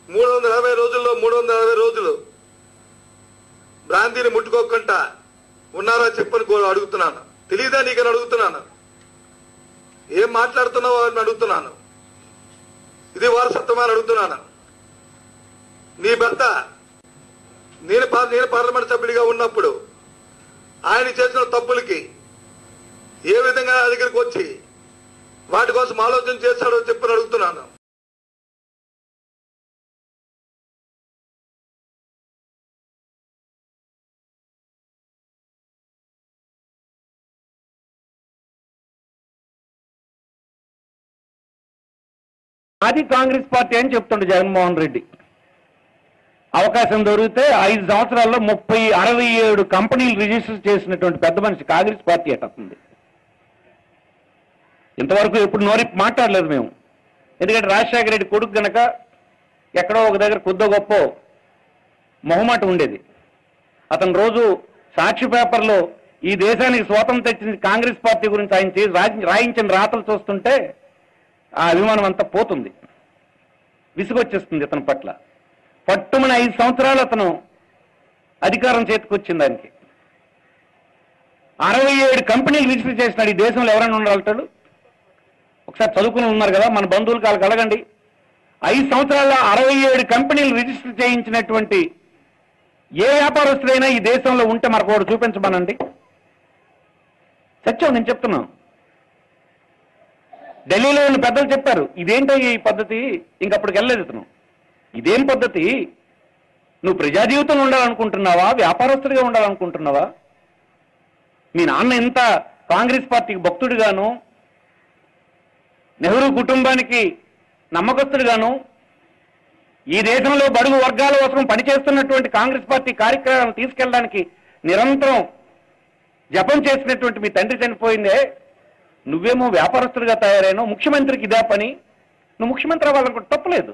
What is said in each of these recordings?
మూడు వందల అరవై రోజుల్లో మూడు వందల అరవై రోజులు బ్రాంతిని ముట్టుకోకుండా ఉన్నారా చెప్పని కో- అడుగుతున్నాను తెలీదా నీకని అడుగుతున్నాను ఏం మాట్లాడుతున్నావో అని అడుగుతున్నాను ఇది వారసత్వమా అని అడుగుతున్నాను నీ భర్త నేను పా- నేను పార్లమెంట్ సభ్యుడిగా ఉన్నప్పుడు ఆయన చేసిన తప్పులకి ఏ విధంగా నా దగ్గరికి వచ్చి వాటి కోసం ఆలోచన చేస్తాడో చెప్పని అడుగుతున్నాను అది కాంగ్రెస్ పార్టీ అని చెప్తుండే జగన్మోహన్ రెడ్డి అవకాశం దొరికితే ఐదు సంవత్సరాల్లో ముప్పై అరవై ఏడు కంపెనీలు రిజిస్టర్ చేసినటువంటి పెద్ద మనిషి కాంగ్రెస్ పార్టీ అటుంది ఇంతవరకు ఎప్పుడు నోరి మాట్లాడలేదు మేము ఎందుకంటే రాజశేఖర రెడ్డి కొడుకు గనక ఎక్కడో ఒక దగ్గర కొద్దో గొప్ప మొహమాట ఉండేది అతను రోజు సాక్షి పేపర్లో ఈ దేశానికి స్వాతంత్రం తెచ్చింది కాంగ్రెస్ పార్టీ గురించి ఆయన చేసి రాయి- రాయించిన రాతలు చూస్తుంటే ఆ అభిమానం అంతా పోతుంది విసుగొచ్చేస్తుంది ఇతని పట్ల పట్టుమని ఐదు సంవత్సరాలు అతను అధికారం చేతికొచ్చింది ఆయనకి అరవై ఏడు కంపెనీలు రిజిస్టర్ చేసినాడు ఈ దేశంలో ఎవరైనా ఉండగలుగుతాడు ఒకసారి చదువుకుని ఉన్నారు కదా మన బంధువులు కాళ్ళకి అడగండి ఐదు సంవత్సరాల్లో అరవై ఏడు కంపెనీలు రిజిస్టర్ చేయించినటువంటి ఏ వ్యాపారస్తుడైనా ఈ దేశంలో ఉంటే మనకు ఒకటి చూపించమనండి సత్యం నేను చెప్తున్నాను ఢిల్లీలో ఉన్న పెద్దలు చెప్పారు ఇదేంటో ఈ పద్ధతి ఇంకప్పటికి వెళ్ళలేదు ఇతను ఇదేం పద్ధతి నువ్వు ప్రజా జీవితంలో ఉండాలనుకుంటున్నావా వ్యాపారస్తుడిగా ఉండాలనుకుంటున్నావా మీ నాన్న ఎంత కాంగ్రెస్ పార్టీకి భక్తుడిగాను నెహ్రూ కుటుంబానికి నమ్మకస్తుడిగాను ఈ దేశంలో బడుగు వర్గాల కోసం పనిచేస్తున్నటువంటి కాంగ్రెస్ పార్టీ కార్యక్రమాలను తీసుకెళ్ళడానికి నిరంతరం జపం చేసినటువంటి మీ తండ్రి చనిపోయిందే నువ్వేమో వ్యాపారస్తుడిగా తయారైనావు ముఖ్యమంత్రికి ఇదే పని నువ్వు ముఖ్యమంత్రి అవ్వాలనుకుంటే తప్పలేదు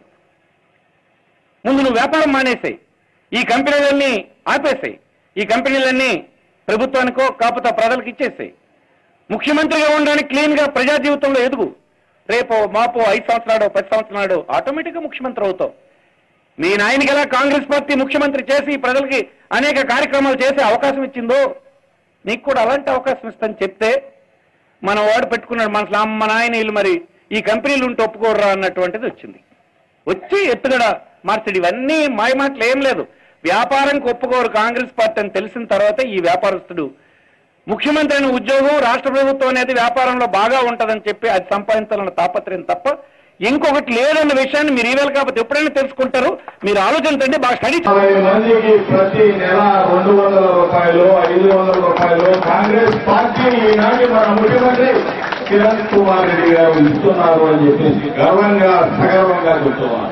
ముందు నువ్వు వ్యాపారం మానేసాయి ఈ కంపెనీలన్నీ ఆపేసాయి ఈ కంపెనీలన్నీ ప్రభుత్వానికో కాకపోతే ప్రజలకు ఇచ్చేసాయి ముఖ్యమంత్రిగా ఉండడానికి క్లీన్ గా ప్రజా జీవితంలో ఎదుగు రేపో మాపో ఐదు సంవత్సరాలు పది సంవత్సరాలు ఆటోమేటిక్ గా ముఖ్యమంత్రి అవుతావు మీ నాయనకి ఎలా కాంగ్రెస్ పార్టీ ముఖ్యమంత్రి చేసి ప్రజలకి అనేక కార్యక్రమాలు చేసే అవకాశం ఇచ్చిందో నీకు కూడా అలాంటి అవకాశం ఇస్తాను చెప్తే మన వాడు పెట్టుకున్నాడు మనసులో అమ్మ నాయన వీళ్ళు మరి ఈ కంపెనీలు ఉంటే ఒప్పుకోర్రా అన్నటువంటిది వచ్చింది వచ్చి ఎత్తుగడ మార్చడు ఇవన్నీ మాయ మాటలు ఏం లేదు వ్యాపారంకి ఒప్పుకోరు కాంగ్రెస్ పార్టీ అని తెలిసిన తర్వాత ఈ వ్యాపారస్తుడు ముఖ్యమంత్రి అయిన ఉద్యోగం రాష్ట్ర ప్రభుత్వం అనేది వ్యాపారంలో బాగా ఉంటదని చెప్పి అది సంపాదించాలన్న తాపత్రయం తప్ప ఇంకొకటి లేదన్న విషయాన్ని మీరు ఈవేళ కాకపోతే ఎప్పుడైనా తెలుసుకుంటారు మీరు ఆలోచించండి బాగా స్టడీ నలభై మందికి ప్రతి నెల రెండు వందల రూపాయలు ఐదు వందల రూపాయలు కాంగ్రెస్ పార్టీ ఈనాటి మన ముఖ్యమంత్రి కిరణ్ కుమార్ రెడ్డి గారు ఇస్తున్నారు అని చెప్పేసి గర్వంగా సగర్వంగా చెప్తున్నారు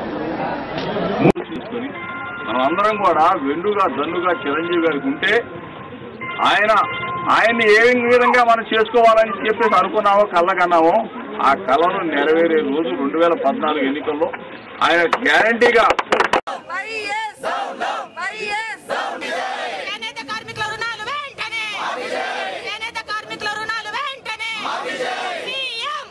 చూసుకొని మనం అందరం కూడా వెండుగా దన్నుగా చిరంజీవి గారికి ఉంటే ఆయన ఆయన్ని ఏ విధంగా మనం చేసుకోవాలని చెప్పేసి అనుకున్నామో కళ్ళకన్నామో ఆ కళను నెరవేరే రోజు రెండు వేల పద్నాలుగు ఎన్నికల్లో ఆయన గ్యారంటీగా వైఎస్ వైఎస్ చేనేత కార్మికుల రుణాలు వెంటనే చేనేత కార్మికుల రుణాలు వెంటనే సీఎం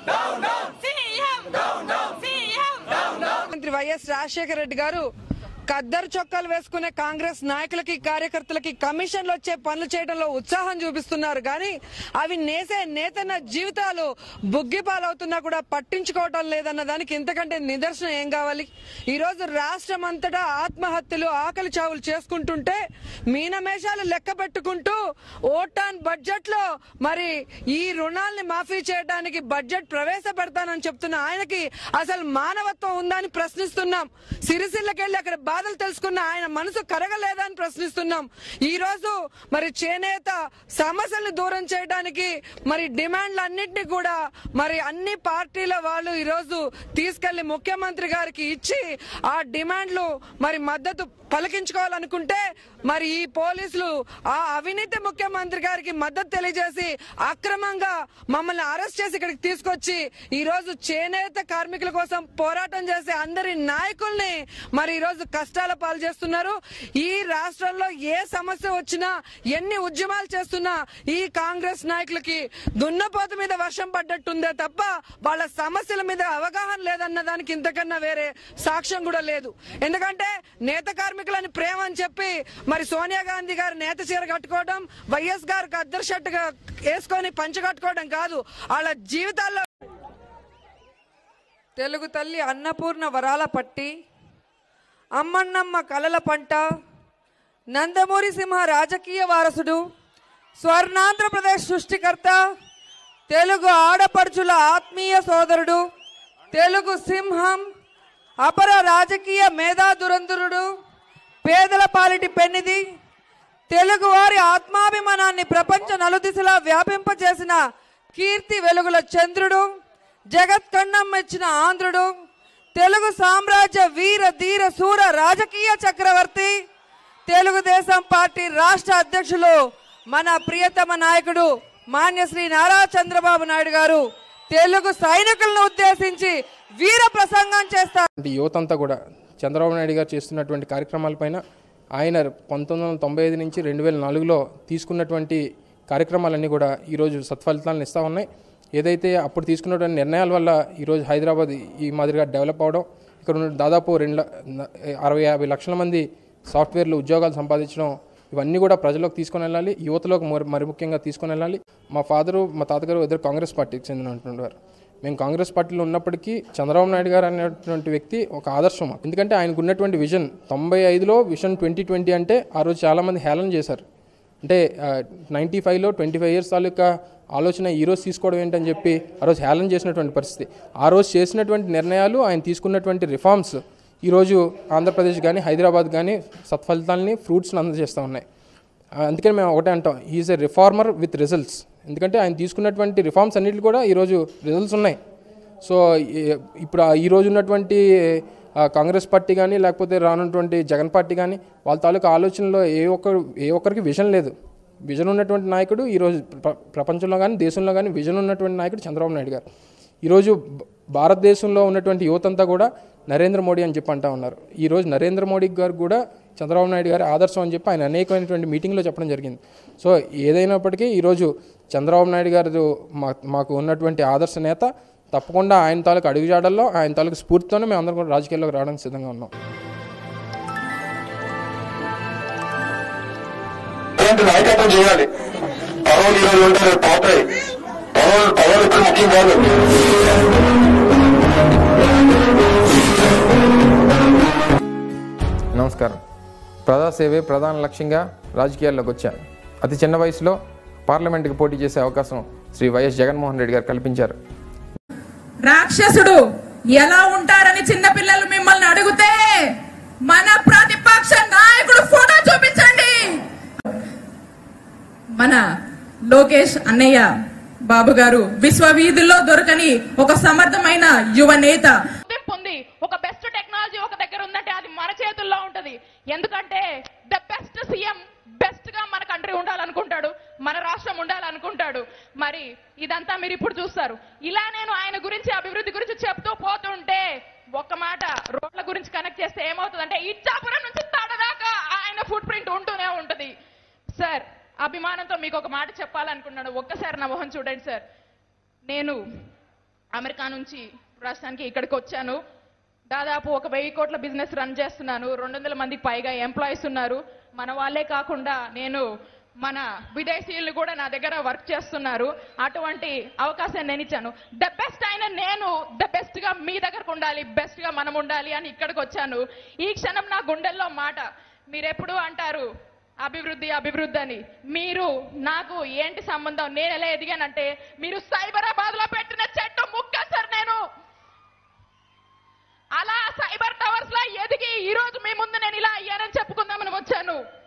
సీఎం సీఎం ముఖ్యమంత్రి వైఎస్ రాజశేఖర రెడ్డి గారు ఖద్దరు చొక్కాలు వేసుకునే కాంగ్రెస్ నాయకులకి కార్యకర్తలకి కమిషన్లు వచ్చే పనులు చేయడంలో ఉత్సాహం చూపిస్తున్నారు కానీ అవి నేసే నేతన్న జీవితాలు బుగ్గిపాలవుతున్నా కూడా పట్టించుకోవటం లేదన్న దానికి ఇంతకంటే నిదర్శనం ఏం కావాలి ఈ రోజు రాష్ట్రం అంతటా ఆత్మహత్యలు ఆకలి చావులు చేసుకుంటుంటే మీనమేషాలు లెక్క పెట్టుకుంటూ ఓటాన్ బడ్జెట్ లో మరి ఈ రుణాల్ని మాఫీ చేయడానికి బడ్జెట్ ప్రవేశపెడతానని చెప్తున్న ఆయనకి అసలు మానవత్వం ఉందా అని ప్రశ్నిస్తున్నాం సిరిసిల్లకెళ్ళి అక్కడ బాధలు తెలుసుకున్న ఆయన మనసు కరగలేదా అని ప్రశ్నిస్తున్నాం ఈ రోజు మరి చేనేత సమస్యల్ని దూరం చేయడానికి మరి డిమాండ్లన్నింటినీ కూడా మరి అన్ని పార్టీల వాళ్ళు ఈ రోజు తీసుకెళ్లి ముఖ్యమంత్రి గారికి ఇచ్చి ఆ డిమాండ్లు మరి మద్దతు పలికించుకోవాలనుకుంటే మరి ఈ పోలీసులు ఆ అవినీతి ముఖ్యమంత్రి గారికి మద్దతు తెలియజేసి అక్రమంగా మమ్మల్ని అరెస్ట్ చేసి ఇక్కడికి తీసుకొచ్చి ఈ రోజు చేనేత కార్మికుల కోసం పోరాటం చేసే అందరి నాయకుల్ని మరి ఈ రోజు కష్టాల పాలు చేస్తున్నారు ఈ రాష్ట్రంలో ఏ సమస్య వచ్చినా ఎన్ని ఉద్యమాలు చేస్తున్నా ఈ కాంగ్రెస్ నాయకులకి దున్నపోతు మీద వర్షం పడ్డట్టుందే తప్ప వాళ్ళ సమస్యల మీద అవగాహన లేదన్న దానికి ఇంతకన్నా వేరే సాక్ష్యం కూడా లేదు ఎందుకంటే నేత కార్మికులని ప్రేమ అని చెప్పి మరి సోనియా గాంధీ గారు నేత చీర కట్టుకోవడం వైఎస్ గారికి అద్దరు షర్ట్ వేసుకొని పంచ కట్టుకోవడం కాదు వాళ్ళ జీవితాల్లో తెలుగు తల్లి అన్నపూర్ణ వరాల పట్టి అమ్మన్నమ్మ కలల పంట నందమూరి సింహ రాజకీయ వారసుడు స్వర్ణాంధ్రప్రదేశ్ సృష్టికర్త తెలుగు ఆడపడుచుల ఆత్మీయ సోదరుడు తెలుగు సింహం అపర రాజకీయ మేధా దురంధరుడు పేదల పాలిటి పెన్నిది తెలుగువారి ఆత్మాభిమానాన్ని ప్రపంచ నలుదిశలా వ్యాపింపచేసిన కీర్తి వెలుగుల చంద్రుడు జగత్కండం ఇచ్చిన ఆంధ్రుడు తెలుగు సామ్రాజ్య వీర ధీర శూర రాజకీయ చక్రవర్తి తెలుగుదేశం పార్టీ రాష్ట్ర అధ్యక్షులు మన ప్రియతమ నాయకుడు మాన్యశ్రీ నారా చంద్రబాబు నాయుడు గారు తెలుగు సైనికులను ఉద్దేశించి వీర ప్రసంగం చేస్తారు అంటే యువత అంతా కూడా చంద్రబాబు నాయుడు గారు చేస్తున్నటువంటి కార్యక్రమాలపైన ఆయన పంతొమ్మిది వందల తొంభై ఐదు నుంచి రెండు వేల నాలుగులో తీసుకున్నటువంటి కార్యక్రమాలన్నీ కూడా ఈరోజు సత్ఫలితాలను ఇస్తూ ఉన్నాయి ఏదైతే అప్పుడు తీసుకున్నటువంటి నిర్ణయాల వల్ల ఈరోజు హైదరాబాద్ ఈ మాదిరిగా డెవలప్ అవడం ఇక్కడ ఉన్న దాదాపు రెండు ల- అరవై యాభై లక్షల మంది సాఫ్ట్వేర్లు ఉద్యోగాలు సంపాదించడం ఇవన్నీ కూడా ప్రజలకు తీసుకొని వెళ్ళాలి యువతలోకి మరి మరి ముఖ్యంగా తీసుకొని వెళ్ళాలి మా ఫాదరు మా తాతగారు ఇద్దరు కాంగ్రెస్ పార్టీకి చెందినటువంటి మేము కాంగ్రెస్ పార్టీలో ఉన్నప్పటికీ చంద్రబాబు నాయుడు గారు అనేటువంటి వ్యక్తి ఒక ఆదర్శం మాకు. ఎందుకంటే ఆయనకు ఉన్నటువంటి విజన్ తొంభై ఐదులో విజన్ ట్వంటీ ట్వంటీ అంటే ఆ రోజు చాలామంది హేళన చేశారు అంటే నైంటీ ఫైవ్లో ట్వంటీ ఫైవ్ ఇయర్స్ తాలూకా ఆలోచన ఈ రోజు తీసుకోవడం ఏంటని చెప్పి ఆ రోజు హేళన చేసినటువంటి పరిస్థితి ఆ రోజు చేసినటువంటి నిర్ణయాలు ఆయన తీసుకున్నటువంటి రిఫార్మ్స్ ఈరోజు ఆంధ్రప్రదేశ్ కానీ హైదరాబాద్ కానీ సత్ఫలితాలని ఫ్రూట్స్ని అందజేస్తూ ఉన్నాయి ఆ, అందుకని మేము ఒకటే అంటాం is a reformer with results ఎందుకంటే ఆయన తీసుకున్నటువంటి రిఫార్మ్స్ అన్నిటి కూడా ఈరోజు రిజల్ట్స్ ఉన్నాయి సో ఈ- ఇప్పుడు ఆ ఈ రోజు ఉన్నటువంటి ఆ, కాంగ్రెస్ పార్టీ కానీ లేకపోతే రానున్నటువంటి జగన్ పార్టీ కానీ వాళ్ళ తాలూకా ఆలోచనలో ఏ ఒక్కరు ఏ ఒక్కరికి విజన్ లేదు విజన్ ఉన్నటువంటి నాయకుడు ఈరోజు ప్ర- ప్రపంచంలో కానీ దేశంలో కానీ విజన్ ఉన్నటువంటి నాయకుడు చంద్రబాబు నాయుడు గారు ఈరోజు భ- భారతదేశంలో ఉన్నటువంటి యువత అంతా కూడా నరేంద్ర మోడీ అని చెప్పి అంటా ఉన్నారు ఈరోజు నరేంద్ర మోడీ గారు కూడా చంద్రబాబు నాయుడు గారి ఆదర్శం అని చెప్పి ఆయన అనేకమైనటువంటి మీటింగ్లో చెప్పడం జరిగింది సో ఏదైనప్పటికీ ఈరోజు చంద్రబాబు నాయుడు గారు మా మాకు ఉన్నటువంటి ఆదర్శ నేత తప్పకుండా ఆయన తాలూకు అడుగుజాడల్లో ఆయన తాలూకు స్ఫూర్తితోనే మేము అందరం కూడా రాజకీయాల్లోకి రావడానికి సిద్ధంగా ఉన్నాం ఇలాంటి నాయకత్వం చేయాలి పదవులు ఈరోజు ఉంటే రేపు పోతాయి పదవులు పదవులు ఇప్పుడు ముఖ్యం కాదు నమస్కారం ప్రజాసేవే ప్రధాన లక్ష్యంగా రాజకీయాల్లోకి వచ్చాను అతి చిన్న వయసులో పార్లమెంట్కి పోటీ చేసే అవకాశం శ్రీ వైఎస్ జగన్మోహన్ రెడ్డి గారు కల్పించారు రాక్షసుడు ఎలా ఉంటారని చిన్నపిల్లలు మిమ్మల్ని అడిగితే మన ప్రతిపక్ష నాయకుడు ఫోటో చూపించండి మన లోకేష్ అన్నయ్య బాబు గారు విశ్వవీధుల్లో దొరకని ఒక సమర్థమైన యువ నేత గుర్తింపు ఉంది ఒక బెస్ట్ టెక్నాలజీ ఒక దగ్గర ఉందంటే అది మన చేతుల్లో ఉంటది ఎందుకంటే ద బెస్ట్ సీఎం బెస్ట్ గా మన కంట్రీ ఉండాలనుకుంటాడు మన రాష్ట్రం ఉండాలనుకుంటాడు మరి ఇదంతా మీరు ఇప్పుడు చూస్తారు ఇలా నేను ఆయన గురించి అభివృద్ధి గురించి చెప్తూ పోతుంటే ఒక్క మాట రోడ్ల గురించి కనెక్ట్ చేస్తే ఏమవుతుందంటే ఇచ్చాపురం నుంచి తడదాకా ఆయన ఫుట్ ప్రింట్ ఉంటూనే ఉంటది సార్ అభిమానంతో మీకు ఒక మాట చెప్పాలనుకున్నాను ఒక్కసారి నా మొహం చూడండి సార్ నేను అమెరికా నుంచి ప్రస్తుతానికి ఇక్కడికి వచ్చాను దాదాపు ఒక వెయ్యి కోట్ల బిజినెస్ రన్ చేస్తున్నాను రెండు వందల మందికి పైగా ఎంప్లాయీస్ ఉన్నారు మన వాళ్ళే కాకుండా నేను మన విదేశీయులు కూడా నా దగ్గర వర్క్ చేస్తున్నారు అటువంటి అవకాశం నేను ఇచ్చాను ద బెస్ట్ అయిన నేను ద బెస్ట్ గా మీ దగ్గరకు ఉండాలి బెస్ట్ గా మనం ఉండాలి అని ఇక్కడికి వచ్చాను ఈ క్షణం నా గుండెల్లో మాట మీరెప్పుడు అంటారు అభివృద్ధి అభివృద్ధి అని మీరు నాకు ఏంటి సంబంధం నేను ఎలా ఎదిగానంటే మీరు సైబరాబాద్ లో పెట్టిన చెట్టు ముక్క సార్ నేను అలా సైబర్ టవర్స్ లో ఎదిగి ఈ రోజు మీ ముందు నేను ఇలా అయ్యానని చెప్పుకుందామని వచ్చాను